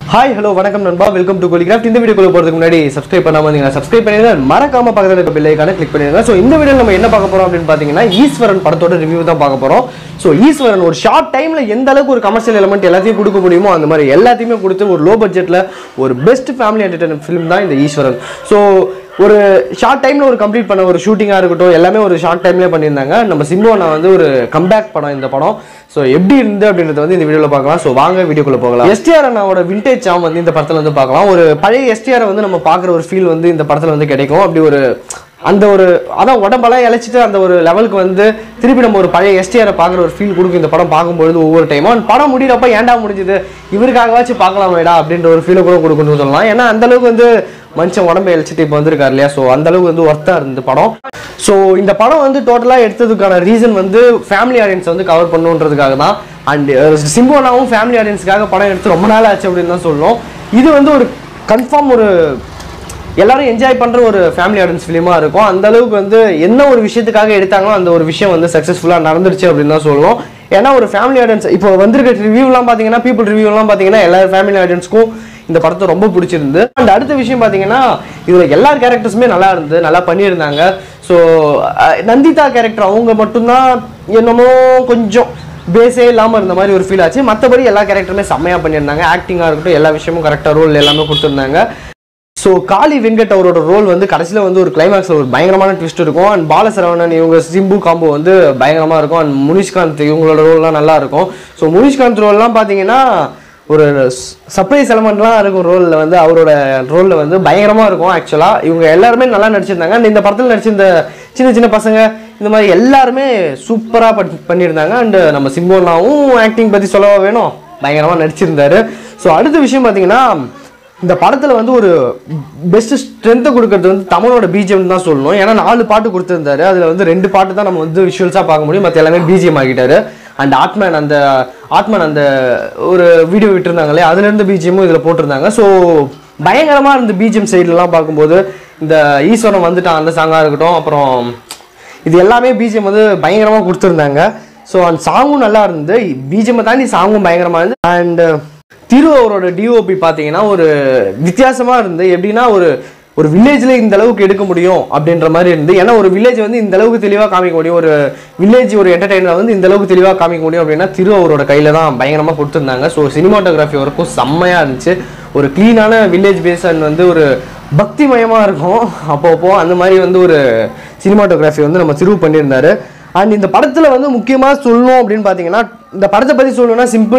hi hello வணக்கம் நண்பா welcome to கோலிகிராஃப்ட் இந்த வீடியோக்குள்ள போறதுக்கு முன்னாடி சப்ஸ்கிரைப் பண்ணாம இருந்தீங்க சப்ஸ்கிரைப் பண்ணிருங்க மறக்காம பக்கத்துல இருக்க பெல் ஐக்கான கிளிக் பண்ணிருங்க ஸோ இந்த வீடியோ நம்ம என்ன பார்க்க போறோம் அப்படின்னு பாத்தீங்கன்னா ஈஸ்வரன் படத்தோட ரிவ்யூ தான் பார்க்க போறோம் ஸோ ஈஸ்வரன் ஒரு ஷார்ட் டைம்ல எந்த அளவுக்கு ஒரு கமர்ஷியல் எலமெண்ட் எல்லாத்தையும் கொடுக்க முடியுமோ அந்த மாதிரி எல்லாத்தையுமே கொடுத்து ஒரு லோ பட்ஜெட்ல ஒரு பெஸ்ட் ஃபேமிலி என்டர்டைன்மெண்ட் ஃபிலிம் தான் இந்த ஈஸ்வரன் ஸோ ஒரு ஷார்ட் டைம்ல ஒரு கம்ப்ளீட் பண்ண ஒரு ஷூட்டிங்காக இருக்கட்டும் எல்லாமே ஒரு ஷார்ட் டைம்லேயே பண்ணியிருந்தாங்க நம்ம சிம்புவனா வந்து ஒரு கம்பேக் படம் இந்த படம் ஸோ எப்படி இருந்து அப்படின்றத வந்து இந்த வீடியோவில் பார்க்கலாம் ஸோ வாங்க வீடியோக்குள்ள போகலாம் எஸ்டிஆர் அண்ணாவோட விண்டேஜ் சாம் வந்து இந்த படத்தில் வந்து பார்க்கலாம் ஒரு பழைய எஸ்டிஆரை வந்து நம்ம பார்க்குற ஒரு ஃபீல் வந்து இந்த படத்தில் வந்து கிடைக்கும் அப்படி ஒரு அந்த ஒரு அதான் உடம்பெல்லாம் இழைச்சிட்டு அந்த ஒரு லெவலுக்கு வந்து திருப்பி நம்ம ஒரு பழைய எஸ்டிஆரை பார்க்குற ஒரு ஃபீல் கொடுக்கும் இந்த படம் பார்க்கும்பொழுது ஒவ்வொரு டைமும் அந்த படம் முடியிறப்ப ஏன்டா முடிஞ்சுது இவருக்காகவாச்சும் பார்க்கலாமேடா அப்படின்ற ஒரு ஃபீலை கூட கொடுக்கணும்னு சொல்லலாம் ஏன்னா அந்த அளவுக்கு வந்து மனுஷன் உடம்பை இழைச்சிட்டு இப்போ வந்திருக்காரு இல்லையா ஸோ அந்த அளவுக்கு வந்து ஒர்த்தாக இருந்தது படம் ஸோ இந்த படம் வந்து டோட்டலாக எடுத்ததுக்கான ரீசன் வந்து ஃபேமிலி ஆடியன்ஸ் வந்து கவர் பண்ணுன்றதுக்காக தான் அண்ட் சிம்போனாவும் ஃபேமிலி ஆடியன்ஸ்க்காக படம் எடுத்து ரொம்ப நாள் ஆச்சு அப்படின்னு தான் சொல்லணும் இது வந்து ஒரு கன்ஃபார்ம் ஒரு எல்லாரும் என்ஜாய் பண்ற ஒரு ஃபேமிலி ஆடியன்ஸ் ஃபிலிமா இருக்கும் அந்த அளவுக்கு வந்து என்ன ஒரு விஷயத்துக்காக எடுத்தாங்களோ அந்த ஒரு விஷயம் வந்து சக்ஸஸ்ஃபுல்லா நடந்துருச்சு அப்படின்னு தான் சொல்லணும் ஏன்னா ஒரு ஃபேமிலி ஆடியன்ஸ் இப்போ வந்திருக்க ரிவ்யூலாம் பார்த்தீங்கன்னா பீப்புள் ரிவ்யூலாம் பார்த்தீங்கன்னா எல்லா ஃபேமிலி ஆடியன்ஸ்க்கும் இந்த படத்தை ரொம்ப பிடிச்சிருந்து அண்ட் அடுத்த விஷயம் பார்த்தீங்கன்னா இதில் எல்லா கேரக்டர்ஸுமே நல்லா இருந்து நல்லா பண்ணியிருந்தாங்க ஸோ நந்திதா கேரக்டர் அவங்க மட்டும்தான் என்னமோ கொஞ்சம் பேஸே இல்லாமல் இருந்த மாதிரி ஒரு ஃபீல் ஆச்சு மற்றபடி எல்லா கேரக்டருமே செம்மையாக பண்ணியிருந்தாங்க ஆக்டிங்காக இருக்கட்டும் எல்லா விஷயமும் கரெக்டாக ரோல் எல்லாமே கொடுத்துருந்தாங்க ஸோ காளி வெங்கட் அவரோட ரோல் வந்து கடைசியில் வந்து ஒரு கிளைமேக்ஸில் ஒரு பயங்கரமான ட்விஸ்ட் இருக்கும் அண்ட் பாலசரவணன் இவங்க சிம்பு காம்போ வந்து பயங்கரமாக இருக்கும் அண்ட் முனிஷ்காந்த் இவங்களோட ரோல்லாம் நல்லா இருக்கும் ஸோ முனிஷ்காந்த் ரோல்லாம் பார்த்தீங்கன்னா ஒரு சர்ப்ரைஸ் எலமெண்ட்லாம் இருக்கும் ரோலில் வந்து அவரோட ரோலில் வந்து பயங்கரமாக இருக்கும் ஆக்சுவலாக இவங்க எல்லாருமே நல்லா நடிச்சிருந்தாங்க அண்ட் இந்த படத்தில் நடிச்சிருந்த சின்ன சின்ன பசங்க இந்த மாதிரி எல்லாருமே சூப்பராக பண்ணியிருந்தாங்க அண்ட் நம்ம சிம்போனாவும் ஆக்டிங் பற்றி சொல்லவா வேணும் பயங்கரமாக நடிச்சிருந்தாரு ஸோ அடுத்த விஷயம் பார்த்தீங்கன்னா இந்த படத்தில் வந்து ஒரு பெஸ்ட் ஸ்ட்ரென்த்தை கொடுக்கறது வந்து தமிழோட பிஜிஎம் தான் சொல்லணும் ஏன்னா நாலு பாட்டு கொடுத்துருந்தாரு அதில் வந்து ரெண்டு பாட்டு தான் நம்ம வந்து விஷுவல்ஸாக பார்க்க முடியும் மற்ற எல்லாமே பிஜிஎம் ஆகிட்டாரு அண்ட் ஆட்மேன் அந்த ஆட்மேன் அந்த ஒரு வீடியோ விட்டுருந்தாங்களே அதுலேருந்து பிஜிஎம்மும் இதில் போட்டிருந்தாங்க ஸோ பயங்கரமாக இருந்த பிஜிஎம் சைட்லலாம் பார்க்கும்போது இந்த ஈஸ்வரன் வந்துட்டான் அந்த சாங்காக இருக்கட்டும் அப்புறம் இது எல்லாமே பிஜிஎம் வந்து பயங்கரமாக கொடுத்துருந்தாங்க ஸோ அந்த சாங்கும் நல்லா இருந்தது பிஜிஎம் தாண்டி சாங்கும் பயங்கரமாக இருந்து அண்ட் திரு அவரோட டிஓபி பார்த்தீங்கன்னா ஒரு வித்தியாசமாக இருந்து எப்படின்னா ஒரு ஒரு வில்லேஜில் இந்த அளவுக்கு எடுக்க முடியும் அப்படின்ற மாதிரி இருந்து ஏன்னா ஒரு வில்லேஜ் வந்து இந்த அளவுக்கு தெளிவாக காமிக்க முடியும் ஒரு வில்லேஜ் ஒரு என்டர்டைனர் வந்து இந்த அளவுக்கு தெளிவாக காமிக்க முடியும் அப்படின்னா திரு அவரோட கையில் தான் பயங்கரமாக கொடுத்துருந்தாங்க ஸோ சினிமாட்டோகிராஃபி வரைக்கும் செம்மையாக இருந்துச்சு ஒரு க்ளீனான வில்லேஜ் பேஸ் அண்ட் வந்து ஒரு பக்திமயமாக இருக்கும் அப்பப்போ அந்த மாதிரி வந்து ஒரு சினிமாட்டோகிராஃபி வந்து நம்ம திருவு பண்ணியிருந்தாரு அண்ட் இந்த படத்தில் வந்து முக்கியமாக சொல்லணும் அப்படின்னு பார்த்தீங்கன்னா இந்த படத்தை பற்றி சொல்லணும்னா சிம்பிள்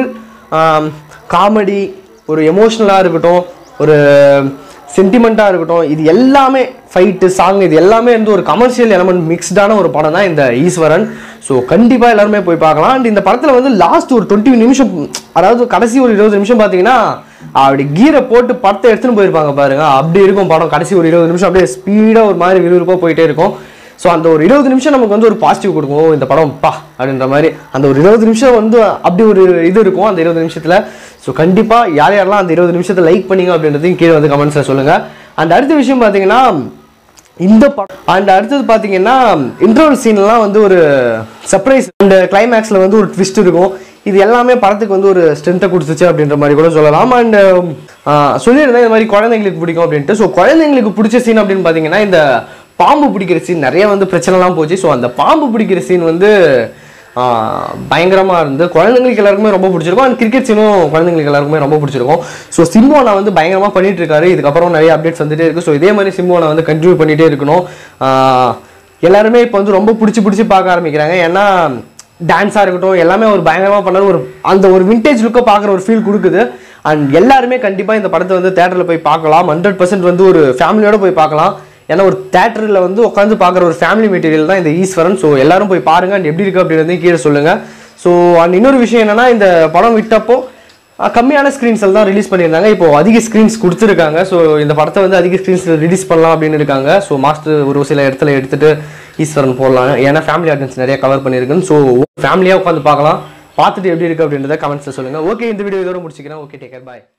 காமெடி ஒரு எமோஷ்னலாக இருக்கட்டும் ஒரு சென்டிமெண்ட்டாக இருக்கட்டும் இது எல்லாமே ஃபைட்டு சாங் இது எல்லாமே வந்து ஒரு கமர்ஷியல் எலமெண்ட் மிக்ஸ்டான ஒரு படம் தான் இந்த ஈஸ்வரன் ஸோ கண்டிப்பாக எல்லாருமே போய் பார்க்கலாம் அண்ட் இந்த படத்தில் வந்து லாஸ்ட் ஒரு டுவெண்ட்டி நிமிஷம் அதாவது கடைசி ஒரு இருபது நிமிஷம் பார்த்தீங்கன்னா அப்படி கீரை போட்டு படத்தை எடுத்துன்னு போயிருப்பாங்க பாருங்க அப்படி இருக்கும் படம் கடைசி ஒரு இருபது நிமிஷம் அப்படியே ஸ்பீடாக ஒரு மாதிரி விறுவிறுப்பாக போயிட்டே இருக்கும் ஸோ அந்த ஒரு இருபது நிமிஷம் நமக்கு வந்து ஒரு பாசிட்டிவ் கொடுக்கும் ஓ, இந்த படம் பா அப்படின்ற மாதிரி அந்த ஒரு இருபது நிமிஷம் வந்து அப்படி ஒரு இது இருக்கும் அந்த இருபது நிமிஷத்தில் ஸோ கண்டிப்பாக யார் யாரெல்லாம் அந்த இருபது நிமிஷத்தை லைக் பண்ணீங்க அப்படின்றதையும் கீழே வந்து கமெண்ட்ஸில் சொல்லுங்கள் அண்ட் அடுத்த விஷயம் பார்த்தீங்கன்னா இந்த படம் அண்ட் அடுத்தது பார்த்தீங்கன்னா இன்டர்வல் சீன்லாம் வந்து ஒரு சர்ப்ரைஸ் அண்ட் கிளைமேக்ஸில் வந்து ஒரு ட்விஸ்ட் இருக்கும் இது எல்லாமே படத்துக்கு வந்து ஒரு ஸ்ட்ரென்த்தை கொடுத்துச்சு அப்படின்ற மாதிரி கூட சொல்லலாம் அண்ட் சொல்லியிருந்தேன் இந்த மாதிரி குழந்தைங்களுக்கு பிடிக்கும் அப்படின்ட்டு ஸோ குழந்தைங்களுக்கு பிடிச்ச சீன் அப்படின்னு பார்த்தீங்கன்னா இந்த பாம்பு பிடிக்கிற சீன் நிறைய வந்து பிரச்சனைலாம் போச்சு ஸோ அந்த பாம்பு பிடிக்கிற சீன் வந்து பயங்கரமாக இருந்து குழந்தைங்களுக்கு எல்லாருக்குமே ரொம்ப பிடிச்சிருக்கும் அண்ட் கிரிக்கெட் சீனும் குழந்தைங்களுக்கு எல்லாருக்குமே ரொம்ப பிடிச்சிருக்கும் ஸோ சிம்போனா வந்து பயங்கரமாக பண்ணிட்டு இருக்காரு இதுக்கப்புறம் நிறைய அப்டேட்ஸ் வந்துட்டே இருக்கு ஸோ இதே மாதிரி சிம்போனா வந்து கண்டினியூ பண்ணிட்டே இருக்கணும் ஆஹ் எல்லாருமே இப்போ வந்து ரொம்ப பிடிச்சி பிடிச்சி பார்க்க ஆரம்பிக்கிறாங்க ஏன்னா டான்ஸாக இருக்கட்டும் எல்லாமே ஒரு பயங்கரமாக பண்ணாரு ஒரு அந்த ஒரு விண்டேஜ் லுக்கை பார்க்குற ஒரு ஃபீல் கொடுக்குது அண்ட் எல்லாருமே கண்டிப்பாக இந்த படத்தை வந்து தேட்டரில் போய் பார்க்கலாம் ஹண்ட்ரட் பர்சன்ட் வந்து ஒரு ஃபேமிலியோட போய் பார்க்கலாம் ஏன்னா ஒரு தேட்டரில் வந்து உட்காந்து பார்க்குற ஒரு ஃபேமிலி மெட்டீரியல் தான் இந்த ஈஸ்வரன் ஸோ எல்லாரும் போய் பாருங்க அண்ட் எப்படி இருக்கு அப்படின்றதையும் கீழே சொல்லுங்க ஸோ அண்ட் இன்னொரு விஷயம் என்னன்னா இந்த படம் விட்டப்போ அஹ், கம்மியான ஸ்க்ரீன்ஸில் தான் ரிலீஸ் பண்ணியிருந்தாங்க இப்போ அதிக ஸ்க்ரீன்ஸ் கொடுத்துருக்காங்க ஸோ இந்த படத்தை வந்து அதிக ஸ்க்ரீன்ஸ் ரிலீஸ் பண்ணலாம் அப்படின்னு இருக்காங்க ஸோ மாஸ்டர் ஒரு சில இடத்துல எடுத்துட்டு ஈஸ்வரன் போடலாம் ஏன்னா ஃபேமிலி ஆடியன்ஸ் நிறைய கவர் பண்ணியிருக்குன்னு ஸோ ஃபேமிலியாக உட்காந்து பார்க்கலாம் பார்த்துட்டு எப்படி இருக்கு அப்படின்றத கமெண்ட்ஸில் சொல்லுங்க ஓகே இந்த வீடியோ இதோட முடிச்சுக்கிறேன் ஓகே டேக் கேர் பாய்